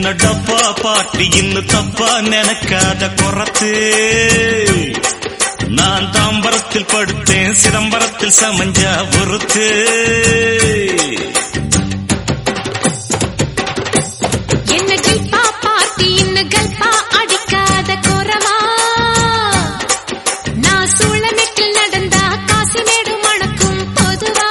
என்ன டப்பா பாட்டி இன்னும் தப்பா நினைக்காத குறத்து நான் தாம்பரத்தில் படுத்தேன் சிதம்பரத்தில் சமஞ்சா பொறுத்து என்ன கல்பா பார்ட்டி இன்னும் கல்பா அடிக்காத குறவா நான் சூளமெட்டில் நடந்தா காசிமேடு மணக்கும் பொதுவா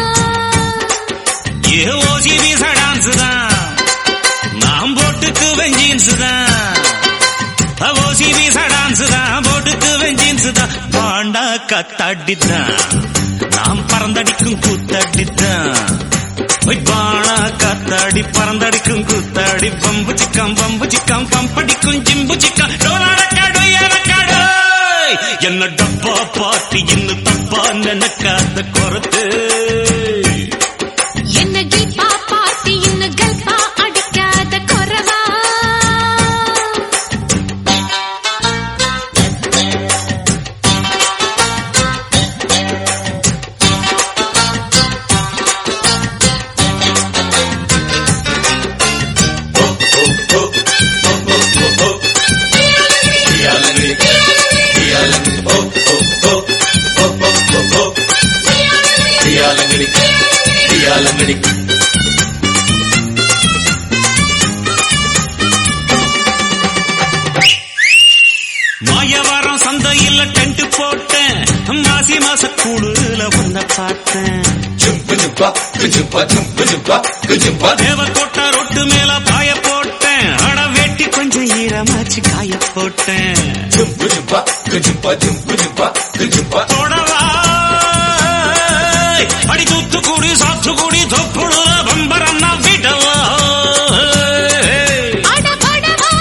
ஏ ஓசி வீசா டான்ஸ் தான் நான் போட்டுக்குவேன் ஜீன்ஸ் தான் ஓசி வீசா டான்ஸ் தான் போட்டுக்குவேன் ஜீன்ஸ் தான் பாண்டா கத்தாடித்தான் நாம் பறந்தடிக்கும் கூத்தாடித்தான் ஒய் பாணா காத்தாடி பறந்தடிக்கும் கூத்தாடி பம்பு சிக்கம் பம்பு சிக்கம் பம்படிக்கும் ஜிம்பு சிக்கம் டோலாடக்காடு ஏறக்காடு என்ன டப்பா பாட்டி இன்னும் தப்பா நினைக்காத குறத்து என்ன கல்பா பார்ட்டி இன்னும் கல்பா அடிக்காத குறவா மாயவரம் சந்தையில் டென்ட் போட்டேன் மாசி மாச கூடுல உன்ன பார்த்தேன் தேவக்கோட்டை ரொட்டு மேல பாய போட்டேன் அட வெட்டி கொஞ்சம் ஈரமாச்சு காய போட்டேன் தொடவா அடி தூத்துக்குடி சாத்துக்குடி தொப்புள பம்பரம் நான் விடவா அட படவா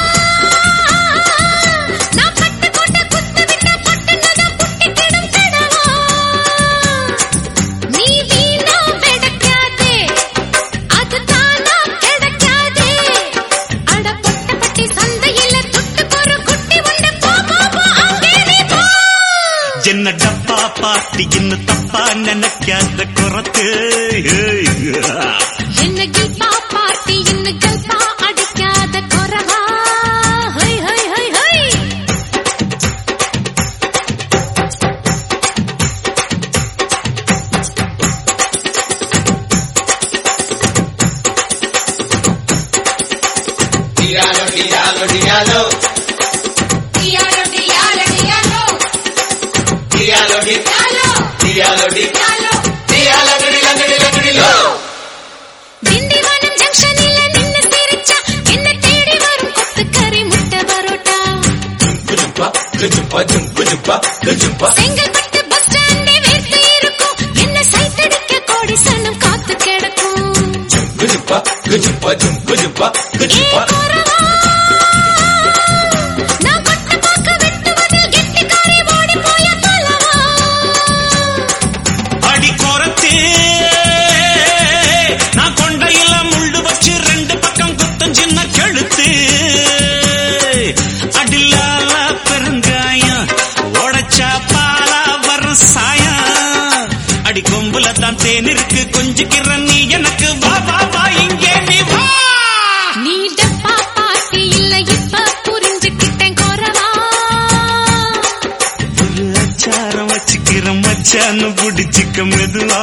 நான் பட்டு கொண்ட குத்து விட்ட பட்டுனத புட்டிக்கிடும் தடவா நீ வீணா வெடக்காதே அது தானா கிடைக்காதே அட பொட்ட பட்டி சந்தையில துட்டு ஒரு குட்டி உண்டு போ போ போ அங்கே நீ போ என்ன டப்பா பாட்டி இன்னும் தப்பா நினைக்காத குறத்து என்ன கல்பா பார்ட்டி இன்னும் கல்பா அடிக்காத குறவா ஹை ஹை ஹை ஹை Diallo, diallo, diallo. Diallo. Diallo. Tindivanam ஜங்ஷனில நின்னு சிரிச்சா என்ன தேடி வரும் கொத்துக்கறி முட்டை பரோட்டா செங்கல்பட்டு பஸ் ஸ்டாண்டே வேர்த்து இருக்கும் என்ன சைத்தடிக்க கோடி சனம் காத்து கிடக்கும் ஏ குறவா, நான் பட்ட பாக்க வெட்டுவதில் கெட்டிக்காரி ஓடி போய பலவா அடி குறத்து நான் கொண்டையில முள்ளு வச்சு ரெண்டு பக்கம் குத்தம் சின்ன கழுத்து அடிலால பெருங்காயம் உடைச்சா பாலா வரும் சாயம் அடி கொம்புல தான் தேன் இருக்கு கொஞ்சிக்கிற நீ எனக்கு வா வா வா இங்கே நீ வா நீ டப்பா பாட்டி இல்ல இப்ப புரிஞ்சுக்கிட்டேன் குறவா ஒரு அச்சாரம் வச்சுக்கிற மச்சான்னு பிடிச்சிக்க மெதுவா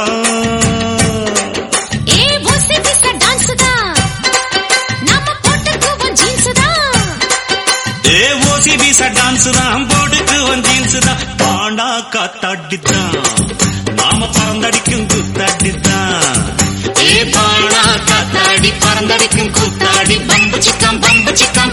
ஏ ஓசி பிச டான்ஸ் தான் நாம போட்டுக்குவோம் ஜீன்ஸ் தான் ஏ ஓசி வீசா டான்ஸ் தான் போடுக்கு வந்தீன்ஸ் தான் பாண்டா காத்தாடித்தான் நாம பறந்தடிக்கும் கூத்தாடித்தான் ஏ பாண்டா காத்தாடி பறந்தடிக்கும் கூத்தாடி பம்பு சிக்கம் பம்பு சிக்கம்